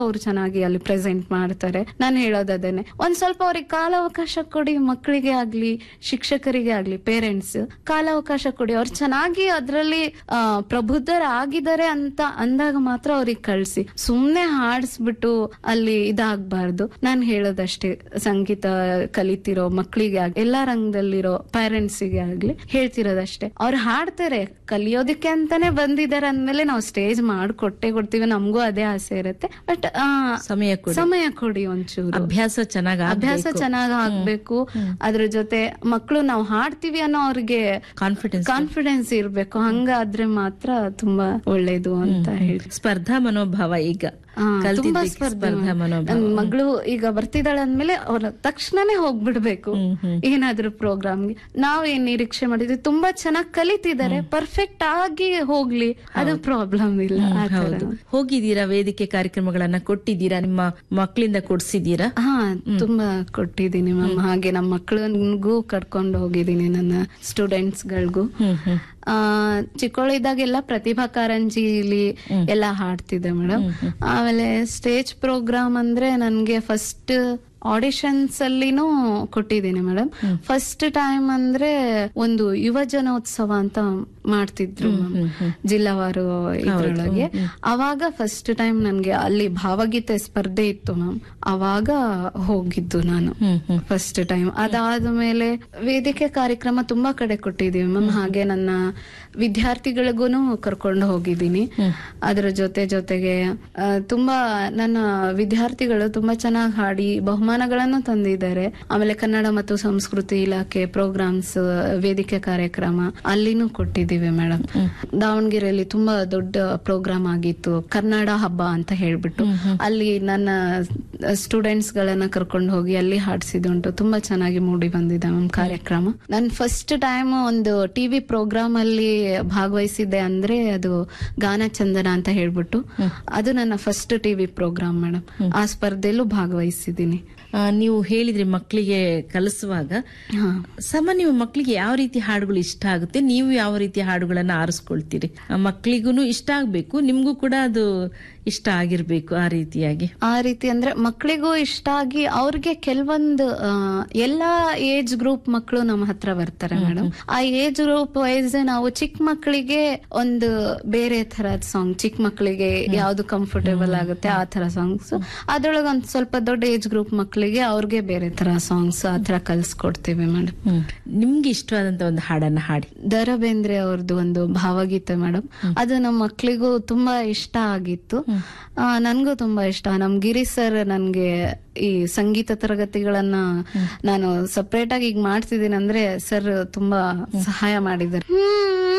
ಅವ್ರು ಚೆನ್ನಾಗಿ ಅಲ್ಲಿ ಪ್ರೆಸೆಂಟ್ ಮಾಡ್ತಾರೆ ನಾನು ಹೇಳೋದು ಅದನ್ನೇ ಒಂದ್ ಸ್ವಲ್ಪ ಅವ್ರಿಗೆ ಕಾಲಾವಕಾಶ ಕೊಡಿ ಮಕ್ಕಳಿಗೆ ಆಗ್ಲಿ ಶಿಕ್ಷಕರಿಗೆ ಆಗ್ಲಿ ಪೇರೆಂಟ್ಸ್ ಕಾಲಾವಕಾಶ ಕೊಡಿ ಅವ್ರು ಚೆನ್ನಾಗಿ ಅದ್ರಲ್ಲಿ ಆ, ಪ್ರಬುದ್ಧರಾಗಿದ್ದಾರೆ ಅಂತ ಅಂದಾಗ ಮಾತ್ರ ಅವ್ರಿಗೆ ಕಳ್ಸಿ ಸುಮ್ನೆ ಹಾಡಿಸ್ಬಿಟ್ಟು ಅಲ್ಲಿ ಇದಾಗಬಾರ್ದು ನಾನು ಹೇಳೋದಷ್ಟೇ ಸಂಗೀತ ಕಲಿತಿರೋ ಮಕ್ಕಳಿಗೆ ಆಗ್ಲಿ ಎಲ್ಲಾ ರಂಗದಲ್ಲಿರೋ ಪೇರೆಂಟ್ಸ್ ಗೆ ಆಗ್ಲಿ ಹೇಳ್ತಿರೋದಷ್ಟೇ ಅವ್ರು ಹಾಡ್ತಾರೆ ಕಲಿಯೋದಕ್ಕೆ ಅಂತಾನೆ ಬಂದಿದ್ದಾರೆ ಅಂದ್ಮೇಲೆ ನಾವು ಸ್ಟೇಜ್ ಮಾಡ್ಕೊಟ್ಟೆ ಕೊಡ್ತೀವಿ ನಮಗೂ ಅದೇ ಆಸೆ ಇರುತ್ತೆ ಬಟ್ ಸಮಯ ಕೊಡಿ ಸಮಯ ಕೊಡಿ ಒಂಚೂರು ಅಭ್ಯಾಸ ಚೆನ್ನಾಗಿ ಅಭ್ಯಾಸ ಚೆನ್ನಾಗ್ ಆಗ್ಬೇಕು ಅದ್ರ ಜೊತೆ ಮಕ್ಕಳು ನಾವು ಹಾಡ್ತೀವಿ ಅನ್ನೋ ಅವ್ರಿಗೆ ಕಾನ್ಫಿಡೆನ್ಸ್ ಕಾನ್ಫಿಡೆನ್ಸ್ ಇರ್ಬೇಕು ಹಂಗಾದ್ರೆ ಮಾತ್ರ ತುಂಬಾ ಒಳ್ಳೇದು ಅಂತ ಹೇಳಿ ಸ್ಪರ್ಧಾ ಮನೋಭಾವ ಈಗ ಆ, ತುಂಬಾ ಕಲ್ತಿದ್ದಕ್ಕೆ ಸ್ಪರ್ಧೆ ಸ್ಪರ್ಧಾ ಮನೋಭಾವ ನನ್ ಮಗಳು ಈಗ ಬರ್ತಿದ್ದಾಳೆ ಅಂದ್ಮೇಲೆ ಅವ್ರ ತಕ್ಷಣನೇ ಹೋಗ್ಬಿಡ್ಬೇಕು ಏನಾದ್ರೂ ಪ್ರೋಗ್ರಾಮ್ಗೆ ನಾವ್ ಏನ್ ನಿರೀಕ್ಷೆ ಮಾಡಿದ್ವಿ ತುಂಬಾ ಚೆನ್ನಾಗ್ ಕಲಿತಿದ್ದಾರೆ ಪರ್ಫೆಕ್ಟ್ ಆಗಿ ಹೋಗ್ಲಿ ಅದು ಪ್ರಾಬ್ಲಮ್ ಇಲ್ಲ ಆ ತರ. ಹೌದು ಹೋಗಿದ್ದೀರಾ ವೇದಿಕೆ ಕಾರ್ಯಕ್ರಮಗಳನ್ನ ಕೊಟ್ಟಿದ್ದೀರಾ ನಿಮ್ಮ ಮಕ್ಕಳಿಂದ ಕೊಡ್ಸಿದ್ದೀರಾ ಹಾ ತುಂಬಾ ಕೊಟ್ಟಿದ್ದೀನಿ ಮ್ಯಾಮ್ ಹಾಗೆ ನಮ್ಮ ಮಕ್ಕಳಿಗೂ ಕರ್ಕೊಂಡು ಹೋಗಿದ್ದೀನಿ ನನ್ನ ಸ್ಟೂಡೆಂಟ್ಸ್ ಗಳಿಗೂ ಹ್ಮ್ ಹ್ಮ್ ಆ ಚಿಕ್ಕವಳಿದ್ದಾಗೆಲ್ಲ ಪ್ರತಿಭಾ ಕಾರಂಜಿಲಿ ಎಲ್ಲ ಹಾಡ್ತಿದ್ದೆ ಮೇಡಮ್ ಆಮೇಲೆ ಸ್ಟೇಜ್ ಪ್ರೋಗ್ರಾಮ್ ಅಂದ್ರೆ ನನ್ಗೆ ಫಸ್ಟ್ ಆಡಿಷನ್ಸ್ ಅಲ್ಲಿನೂ ಕೊಟ್ಟಿದ್ದೀನಿ ಮೇಡಮ್ ಫಸ್ಟ್ ಟೈಮ್ ಅಂದ್ರೆ ಒಂದು ಯುವ ಜನೋತ್ಸವ ಅಂತ ಮಾಡ್ತಿದ್ರು ma'am. ಜಿಲ್ಲಾವಾರು ಇದ್ರೊಳಗೆ ಅವಾಗ ಫಸ್ಟ್ ಟೈಮ್ ನನ್ಗೆ ಅಲ್ಲಿ ಭಾವಗೀತೆ ಸ್ಪರ್ಧೆ ಇತ್ತು ಮ್ಯಾಮ್ ಅವಾಗ ಹೋಗಿದ್ದು ನಾನು ಹ್ಮ್ ಹ್ಮ್ ಫಸ್ಟ್ ಟೈಮ್ ಅದಾದ್ಮೇಲೆ ವೇದಿಕೆ ಕಾರ್ಯಕ್ರಮ ತುಂಬಾ ಕಡೆ ಕೊಟ್ಟಿದೀವಿ ಮ್ಯಾಮ್ ಹಾಗೆ ನನ್ನ ವಿದ್ಯಾರ್ಥಿಗಳಿಗೂ ಕರ್ಕೊಂಡು ಹೋಗಿದ್ದೀನಿ ಅದರ ಜೊತೆ ಜೊತೆಗೆ ಆ, ತುಂಬಾ ನನ್ನ ವಿದ್ಯಾರ್ಥಿಗಳು ತುಂಬಾ ಚೆನ್ನಾಗಿ ಹಾಡಿ ಬಹುಮಾನಗಳನ್ನು ತಂದಿದ್ದಾರೆ ಆಮೇಲೆ ಕನ್ನಡ ಮತ್ತು ಸಂಸ್ಕೃತಿ ಇಲಾಖೆ ಪ್ರೋಗ್ರಾಮ್ಸ್ ವೇದಿಕೆ ಕಾರ್ಯಕ್ರಮ ಅಲ್ಲಿನೂ ಕೊಟ್ಟಿದ್ದೀವಿ ಮೇಡಮ್ ದಾವಣಗೆರೆಯಲ್ಲಿ ತುಂಬಾ ದೊಡ್ಡ ಪ್ರೋಗ್ರಾಮ್ ಆಗಿತ್ತು ಕನ್ನಡ ಹಬ್ಬ ಅಂತ ಹೇಳ್ಬಿಟ್ಟು ಅಲ್ಲಿ ನನ್ನ ಸ್ಟೂಡೆಂಟ್ಸ್ ಗಳನ್ನ ಕರ್ಕೊಂಡು ಹೋಗಿ ಅಲ್ಲಿ ಹಾಡ್ಸಿದುಂಟು ತುಂಬಾ ಚೆನ್ನಾಗಿ ಮೂಡಿ ಬಂದಿದೆ ಮ್ಯಾಮ್ ಕಾರ್ಯಕ್ರಮ ನಾನು ಫಸ್ಟ್ ಟೈಮ್ ಒಂದು ಟಿವಿ ಪ್ರೋಗ್ರಾಮ್ ಅಲ್ಲಿ ಭಾಗವಹಿಸಿದ್ದೆ ಅಂದ್ರೆ ಅದು ಗಾನ ಚಂದನ ಅಂತ ಹೇಳ್ಬಿಟ್ಟು ಅದು ನನ್ನ ಫಸ್ಟ್ ಟಿವಿ ಪ್ರೋಗ್ರಾಮ್ ಮೇಡಮ್ ಆ ಸ್ಪರ್ಧೆಯಲ್ಲೂ ಭಾಗವಹಿಸಿದ್ದೀನಿ ಆ, ನೀವು ಹೇಳಿದ್ರಿ ಮಕ್ಕಳಿಗೆ ಕಲಿಸುವಾಗ ಹಾ ಸಾಮಾನ್ಯ ಮಕ್ಕಳಿಗೆ ಯಾವ ರೀತಿ ಹಾಡುಗಳು ಇಷ್ಟ ಆಗುತ್ತೆ ನೀವು ಯಾವ ರೀತಿ ಹಾಡುಗಳನ್ನ ಆರಿಸ್ಕೊಳ್ತೀರಿ ಮಕ್ಕಳಿಗೂ ಇಷ್ಟ ಆಗ್ಬೇಕು ನಿಮ್ಗೂ ಕೂಡ ಅದು ಇಷ್ಟ ಆಗಿರ್ಬೇಕು ಆ ರೀತಿಯಾಗಿ ಆ ರೀತಿ ಅಂದ್ರೆ ಮಕ್ಕಳಿಗೂ ಇಷ್ಟ ಆಗಿ ಅವ್ರಿಗೆ ಕೆಲವೊಂದು ಆ, ಎಲ್ಲಾ ಏಜ್ ಗ್ರೂಪ್ ಮಕ್ಕಳು ನಮ್ಮ ಹತ್ರ ಬರ್ತಾರೆ ಮೇಡಮ್ ಆ ಏಜ್ ಗ್ರೂಪ್ ವೈಸ್ ನಾವು ಚಿಕ್ಕ ಮಕ್ಕಳಿಗೆ ಒಂದು ಬೇರೆ ತರದ್ ಸಾಂಗ್ ಚಿಕ್ಕ ಮಕ್ಕಳಿಗೆ ಯಾವ್ದು ಕಂಫರ್ಟೇಬಲ್ ಆಗುತ್ತೆ ಆ ತರ ಸಾಂಗ್ಸ್ ಅದ್ರೊಳಗೆ ಒಂದ್ ಸ್ವಲ್ಪ ದೊಡ್ಡ ಏಜ್ ಗ್ರೂಪ್ ಮಕ್ಕಳಿಗೆ ಅವ್ರಿಗೆ ಬೇರೆ ತರ ಸಾಂಗ್ಸ್ ಆ ತರ ಕಲ್ಸ್ಕೊಡ್ತೀವಿ ಮೇಡಮ್ ಹ್ಮ್ ನಿಮ್ಗೆ ಇಷ್ಟವಾದಂತ ಒಂದು ಹಾಡನ್ನ ಹಾಡಿ ದರ ಬೇಂದ್ರೆ ಅವ್ರದ್ದು ಒಂದು ಭಾವಗೀತೆ ಮೇಡಮ್ ಅದು ನಮ್ಮ ಮಕ್ಕಳಿಗೂ ತುಂಬಾ ಇಷ್ಟ ಆಗಿತ್ತು ಆ, ನನ್ಗೂ ತುಂಬಾ ಇಷ್ಟ ನಮ್ ಗಿರಿ ಸರ್ ನನ್ಗೆ ಈ ಸಂಗೀತ ತರಗತಿಗಳನ್ನ ನಾನು ಸಪ್ರೇಟ್ ಆಗಿ ಈಗ ಮಾಡ್ತಿದ್ದೀನಿ ಅಂದ್ರೆ ಸರ್ ತುಂಬಾ ಸಹಾಯ ಮಾಡಿದ್ದಾರೆ ಹ್ಮ್